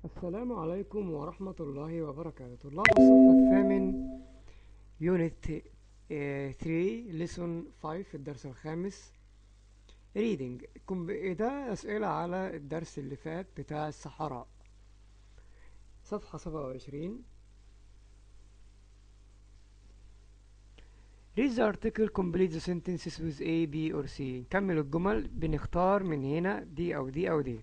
السلام عليكم ورحمة الله وبركاته طلاب الصف الثامن يونت 3 ليسون 5 الدرس الخامس ريدنج ده أسئلة على الدرس اللي فات بتاع الصحراء صفحة 27 Read the article complete the sentences with A, B or C نكمل الجمل بنختار من هنا دي أو دي أو دي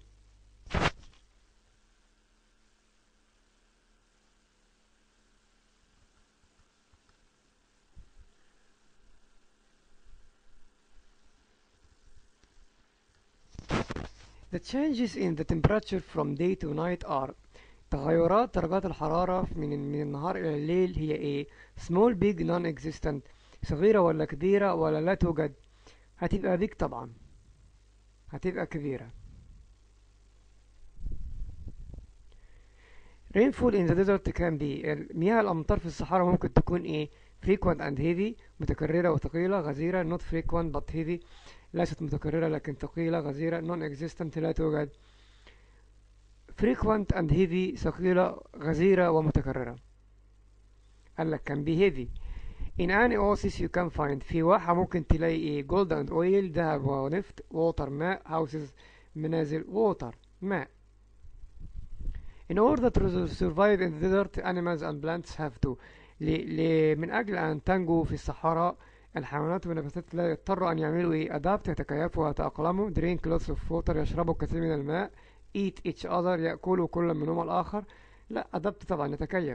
The changes in the temperature from day to night are تغيرات درجات الحرارة من من النهار إلى الليل هي إيه؟ small big non-existent صغيرة ولا كبيرة ولا لا توجد؟ هتبقى big طبعا هتبقى كبيرة rainfall in the desert can be مياه الأمطار في الصحراء ممكن تكون إيه؟ frequent and heavy متكررة وثقيلة غزيرة not frequent but heavy ليست متكررة لكن ثقيلة غزيرة non-existent لا توجد frequent and heavy ثقيلة غزيرة ومتكررة قال لك can be heavy in any oasis you can find في واحة ممكن تلاقي ايه gold and oil ذهب ونفط water ماء houses منازل water ماء in order to survive in the desert animals and plants have to ل... ل... من أجل أن تنجو في الصحراء الحيوانات والنباتات لا يضطروا أن يعملوا إيه أدابت يتكيفوا ويتأقلموا drink lots of water يشربوا كثير من الماء eat each other يأكلوا كل منهم الآخر لا أدابت طبعا يتكيف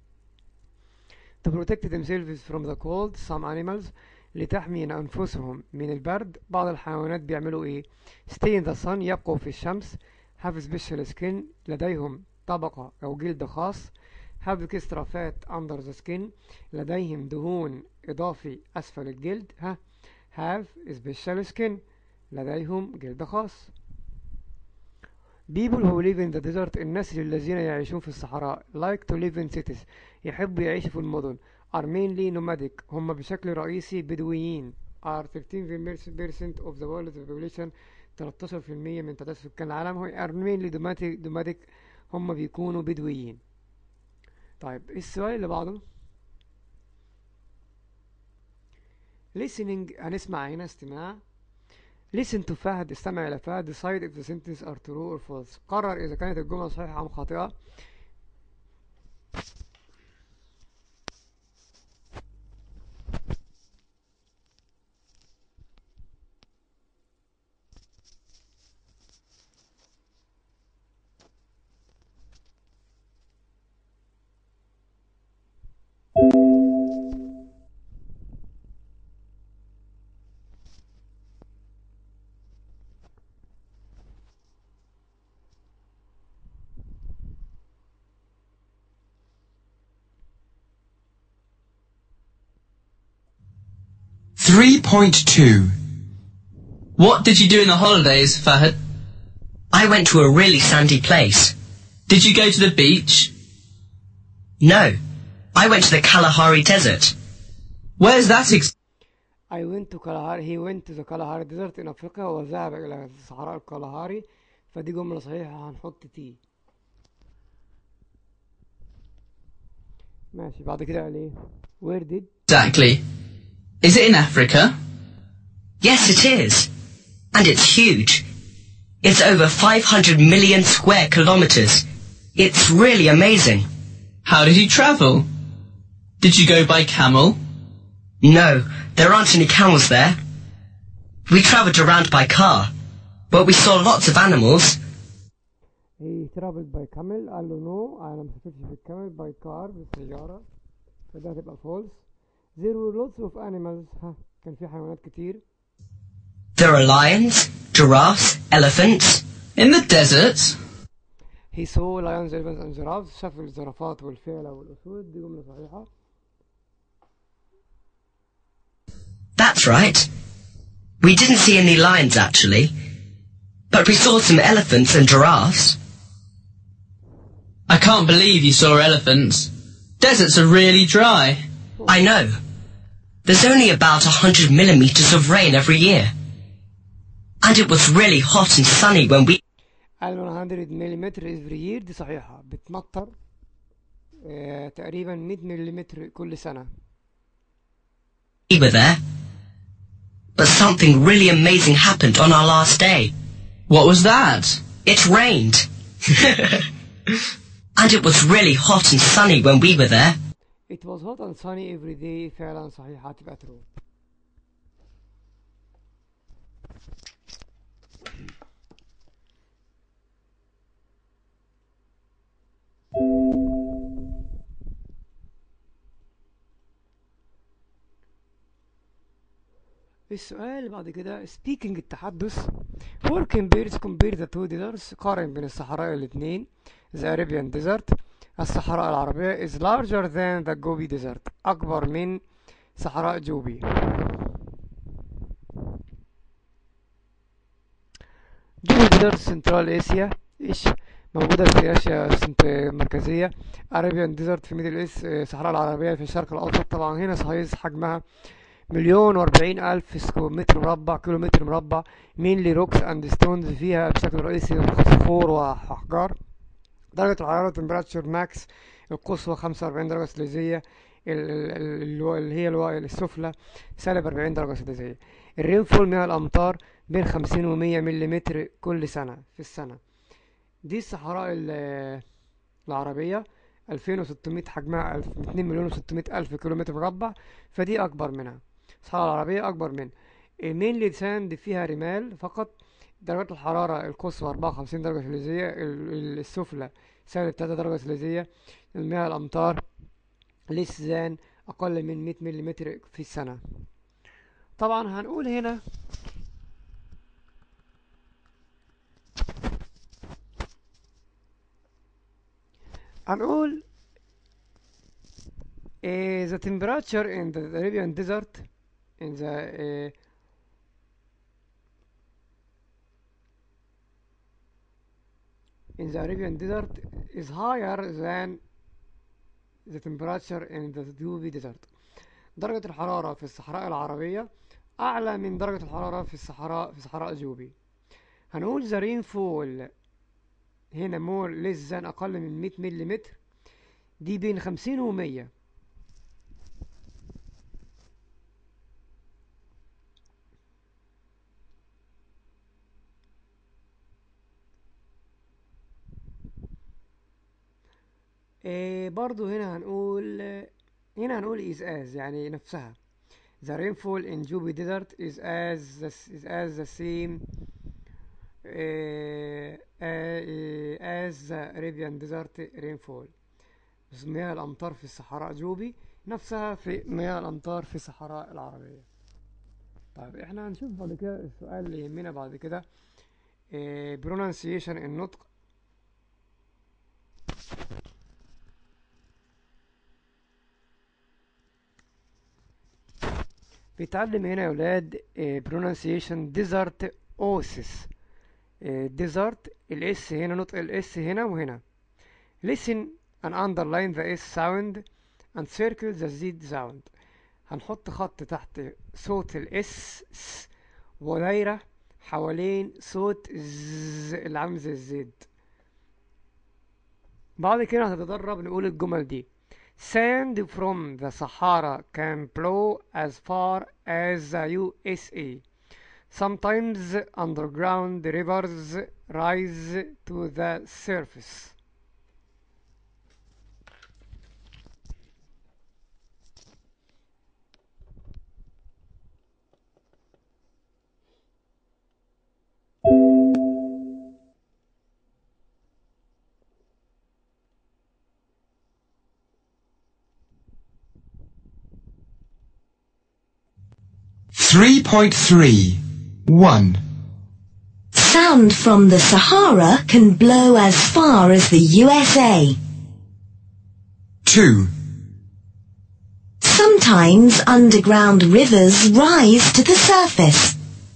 to protect themselves from the cold some animals لتحمي أنفسهم من البرد بعض الحيوانات بيعملوا إيه stay in the sun يبقوا في الشمس have special skin لديهم طبقة أو جلد خاص have extra fat under the skin لديهم دهون إضافي أسفل الجلد ها have special skin لديهم جلد خاص people who live in the desert الناس الذين يعيشون في الصحراء like to live in cities يحبوا يعيشوا في المدن are mainly nomadic هم بشكل رئيسي بدويين are 13% of the world's population 13% من تعداد سكان العالم هو are mainly nomadic, nomadic هم بيكونوا بدويين طيب السؤال اللي بعده listening هنسمع هنا استماع listen to فهد استمع إلى فهد decide if the sentence are true or false قرر إذا كانت الجملة صحيحة أم خاطئة Three point two. What did you do in the holidays, Fahad? I went to a really sandy place. Did you go to the beach? No, I went to the Kalahari Desert. Where's that ex- I went to Kalahari he went to the Kalahari Desert in أفريقيا وذهب إلى صحراء الكالهاري فدي جملة صحيحة هنحط تي ماشي بعد كده قال ايه where did exactly? Is it in Africa? Yes, it is. And it's huge. It's over 500 million square kilometers. It's really amazing. How did you travel? Did you go by camel? No, there aren't any camels there. We traveled around by car, but we saw lots of animals. he traveled by camel قال له نو انا ما سافرتش بالكامل باي كار بالسيارة فده هتبقى false there were lots of animals ها كان في حيوانات كتير There are lions, giraffes, elephants. In the desert? he saw lions elephants and giraffes شاف الزرافات والفيلة والأسود دي جملة صحيحة That's right. We didn't see any lions actually, but we saw some elephants and giraffes. I can't believe you saw elephants. Deserts are really dry. I know. There's only about a hundred millimeters of rain every year. And it was really hot and sunny when we قال 100 ملم every year دي صحيحة بتمطر آه تقريبا 100 ملم كل سنة We were there. But something really amazing happened on our last day. What was that? It rained. and it was really hot and sunny when we were there. It was hot and sunny every day فعلا صحيح هتبقى true السؤال اللي بعد كده speaking التحدث working bears compare the two deserts قارن بين الصحراء الاثنين the Arabian desert الصحراء العربية is larger than the Gobi desert أكبر من صحراء جوبي جوبي desert سنترال آسيا إيش موجودة في آسيا السنت- المركزية Arabian desert في ميدل إيست الصحراء العربية في الشرق الأوسط طبعا هنا صحيح حجمها مليون وأربعين ألف سكو متر مربع كيلو متر مربع mainly rocks and stones فيها بشكل رئيسي صخور وأحجار درجة الحرارة temperature max القصوى 45 درجة سليزية ال- ال- ال- الو- اللي هي الو- السفلى سالب 40 درجة سليزية الرينفول من الأمطار بين 50 و 100 ملم كل سنة في السنة دي الصحراء ال- العربية 2600 حجمها 1000 2 مليون و600 ألف كيلومتر مربع فدي أكبر منها الصحراء العربية أكبر من المينلي ساند فيها رمال فقط درجة الحرارة القصوى 54 درجة سليزية ال- ال- السفلى سالب 3 درجة سليزية المياه الأمطار ليس ذان أقل من 100 ملم في السنة طبعا هنقول هنا هنقول eh, the temperature in the Arabian desert in the eh, in the Arabian desert is higher than the temperature in the Gobi desert درجة الحرارة في الصحراء العربية أعلى من درجة الحرارة في الصحراء في صحراء جوبي هنقول the rainfall هنا more less than أقل من 100 ملم دي بين 50 و 100 إيه برضو هنا هنقول هنا هنقول is as يعني نفسها the rainfall in Jubi desert is as the, is as the same eh, eh, as the Arabian desert rainfall بس مياه الأمطار في الصحراء جوبي نفسها في مياه الأمطار في الصحراء العربية طيب احنا هنشوف بعد كده السؤال اللي يهمنا بعد كده إيه pronunciation النطق بيتعلم هنا يا ولاد إيه pronunciation desert oasis إيه desert الاس هنا نطق الاس هنا وهنا listen and underline the s sound and circle the z sound هنحط خط تحت صوت الاس س ودايرة حوالين صوت ز اللي عامل زي الزد بعد كده هتتدرب نقول الجمل دي Sand from the Sahara can blow as far as the USA. Sometimes underground rivers rise to the surface. Three point three. One. Sound from the Sahara can blow as far as the USA. Two. Sometimes underground rivers rise to the surface.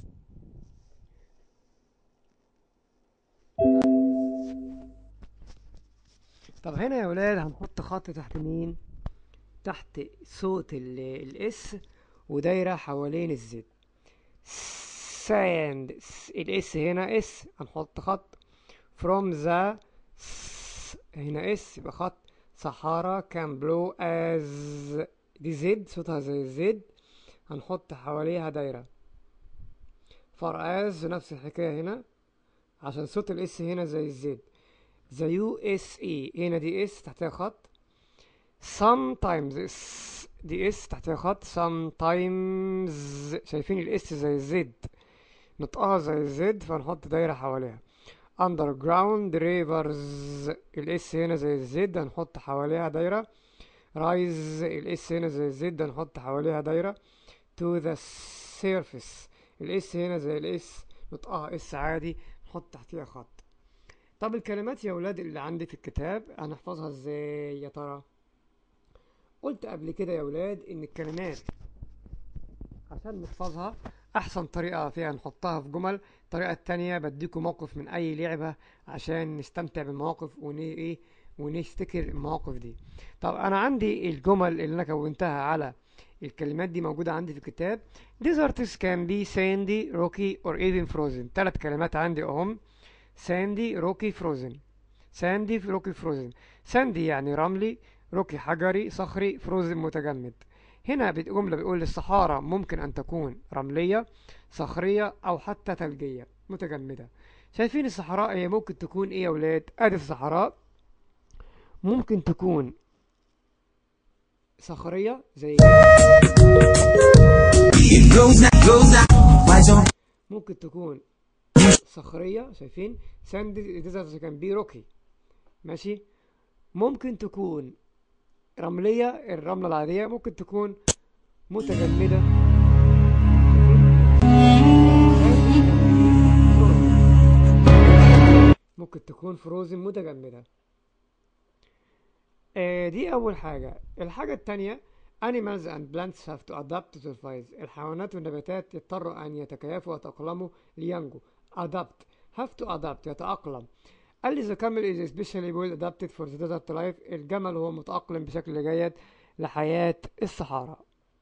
طب هنا يا ولاد هنحط خط تحت مين تحت صوت الاس ودايرة حوالين الزد ساند الاس هنا اس هنحط خط from the s- هنا اس يبقى خط صحارى can blow as دي زد صوتها زي الزد هنحط حواليها دايرة far as نفس الحكاية هنا عشان صوت الاس هنا زي الزد the USA هنا دي اس تحتها خط sometimes اس دي اس تحتها خط sometimes شايفين الاس زي الزد نطقها زي الزد فنحط دايرة حواليها underground rivers الاس هنا زي الزد هنحط حواليها دايرة rise الاس هنا زي الزد هنحط حواليها دايرة to the surface الاس هنا زي الاس نطقها اس عادي نحط تحتيها خط طب الكلمات يا ولاد اللي عندي في الكتاب هنحفظها ازاي يا ترى قلت قبل كده يا ولاد ان الكلمات عشان نحفظها احسن طريقة فيها نحطها في جمل الطريقة التانية بديكم موقف من اي لعبة عشان نستمتع بالمواقف ون ايه ونفتكر المواقف دي طب انا عندي الجمل اللي انا كونتها على الكلمات دي موجودة عندي في الكتاب deserts can be sandy rocky or even frozen ثلاث كلمات عندي اهم sandy rocky frozen sandy rocky frozen sandy يعني رملي روكي حجري صخري فروزن متجمد هنا جملة بيقول الصحارى ممكن أن تكون رملية صخرية أو حتى ثلجية متجمدة شايفين الصحراء هي ممكن تكون إيه يا ولاد أدي الصحراء ممكن تكون صخرية زي It goes out, goes out. Why don't ممكن تكون صخرية شايفين ساند ديزرت كان بي روكي ماشي ممكن تكون رملية الرملة العادية ممكن تكون متجمدة ممكن تكون فروزن متجمدة آه دي أول حاجة الحاجة التانية animals and plants have to adapt to survive الحيوانات والنباتات يضطروا أن يتكيفوا ويتأقلموا لينجوا adapt have to adapt يتأقلم قال لي the camel is especially well adapted for the desert life الجمل هو متأقلم بشكل جيد لحياة الصحراء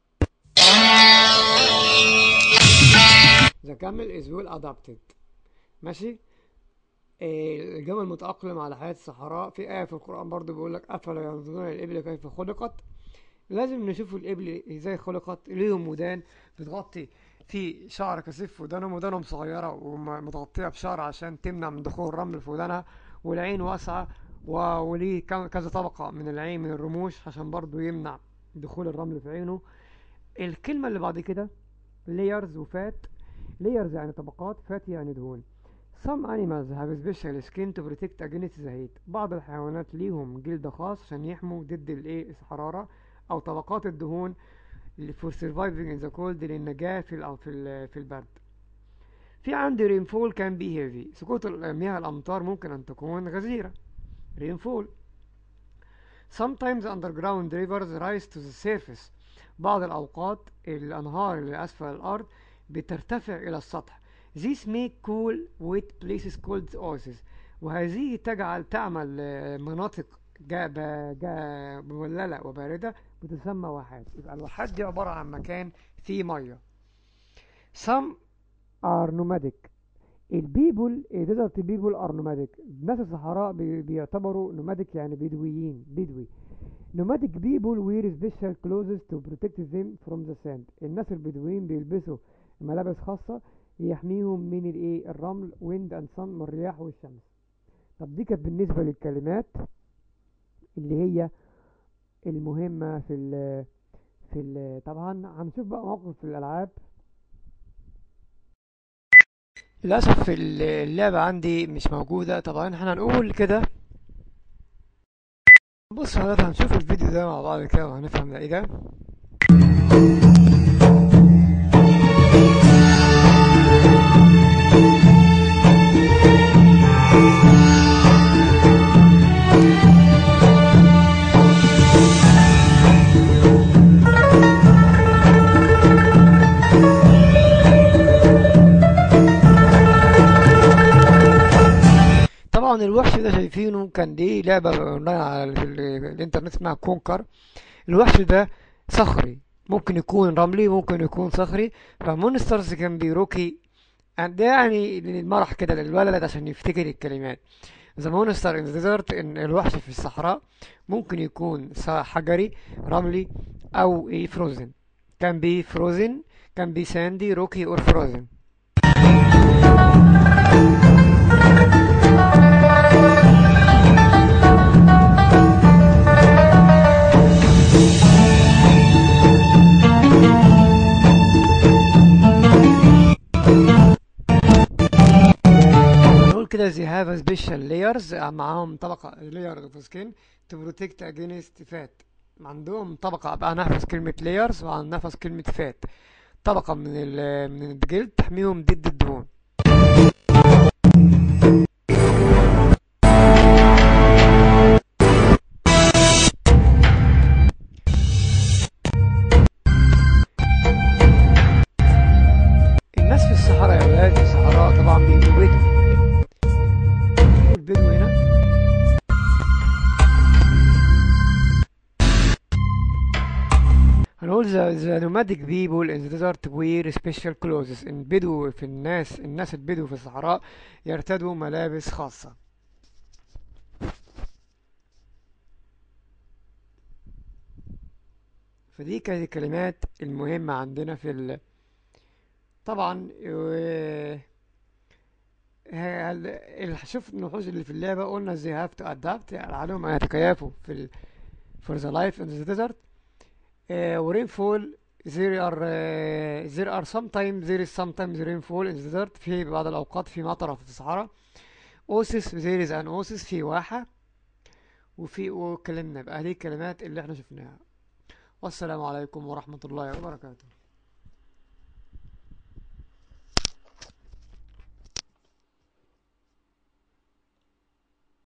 the camel is well adapted ماشي آه، الجمل متأقلم على حياة الصحراء في آية في القرآن برضو بيقول لك أفلا ينظرون إلى الإبل كيف خلقت لازم نشوف الإبل إزاي خلقت ليهم ودان بتغطي في شعر كثيف في ودانهم ودانهم صغيرة ومتغطية بشعر عشان تمنع من دخول الرمل في ودانها والعين واسعة و- وليه كم- كذا طبقة من العين من الرموش عشان برضو يمنع دخول الرمل في عينه الكلمة اللي بعد كده layers وفات layers يعني طبقات فات يعني دهون Some animals have special skin to protect against the heat. بعض الحيوانات ليهم جلد خاص عشان يحموا ضد الايه الحرارة أو طبقات الدهون اللي for surviving in the cold للنجاة في ال- في ال- في البرد. في عندي rainfall can be heavy. سقوط مياه الأمطار ممكن أن تكون غزيرة. rainfall. Sometimes underground rivers rise to the surface. بعض الأوقات الأنهار اللي أسفل الأرض بترتفع إلى السطح. This make cool wet places called oases. وهذه تجعل تعمل آه، مناطق جا با- جا موللة وباردة بتسمى واحات. يبقى الواحات دي عبارة عن مكان فيه مية. Some are nomadic. البيبول desert people are nomadic. الناس الصحراء بي- بيعتبروا nomadic يعني بدويين بدوي. nomadic people wear special clothes to protect them from the sand. الناس البدويين بيلبسوا ملابس خاصة يحميهم من الايه الرمل wind and sun من الرياح والشمس طب دي كانت بالنسبة للكلمات اللي هي المهمة في ال في ال طبعا هنشوف بقى موقف في الألعاب للأسف ال- اللعبة عندي مش موجودة طبعا احنا هنقول كده بص حضرتك هنشوف الفيديو ده مع بعض كده وهنفهم ده ايه ده طبعا الوحش ده شايفينه كان دي لعبة اونلاين على ال- ال- الانترنت اسمها كونكر الوحش ده صخري ممكن يكون رملي ممكن يكون صخري فمونسترز كان بيروكي ده يعني المرح كده للولد عشان يفتكر الكلمات The monster in the desert إن الوحش في الصحراء ممكن يكون سواء حجري رملي أو إيه frozen can be frozen can be sandy rocky or frozen نقول كده they have a special layers معاهم طبقة layer of skin to protect against fat عندهم طبقة بقى نحفظ كلمة layers وهنحفظ كلمة fat طبقة من ال من الجلد تحميهم ضد الدهون الناس في الصحراء يا ولاد في الصحراء طبعا بيبقوا بدو البدو هنا هنقول the, the nomadic people in the desert wear special clothes البدو في الناس الناس البدو في الصحراء يرتدوا ملابس خاصة فدي كانت الكلمات المهمة عندنا في ال... طبعا و- هل- ال- شوف النحوس اللي في اللعبة قلنا they have to adapt يعني عليهم أن يتكيفوا في ال for the life in the desert uh, rainfall there are uh, there are sometimes there is sometimes rainfall in the desert في بعض الأوقات في مطرة في الصحراء oasis there is an oasis في واحة وفي وكلمنا بقى هذه الكلمات اللي احنا شفناها والسلام عليكم ورحمة الله وبركاته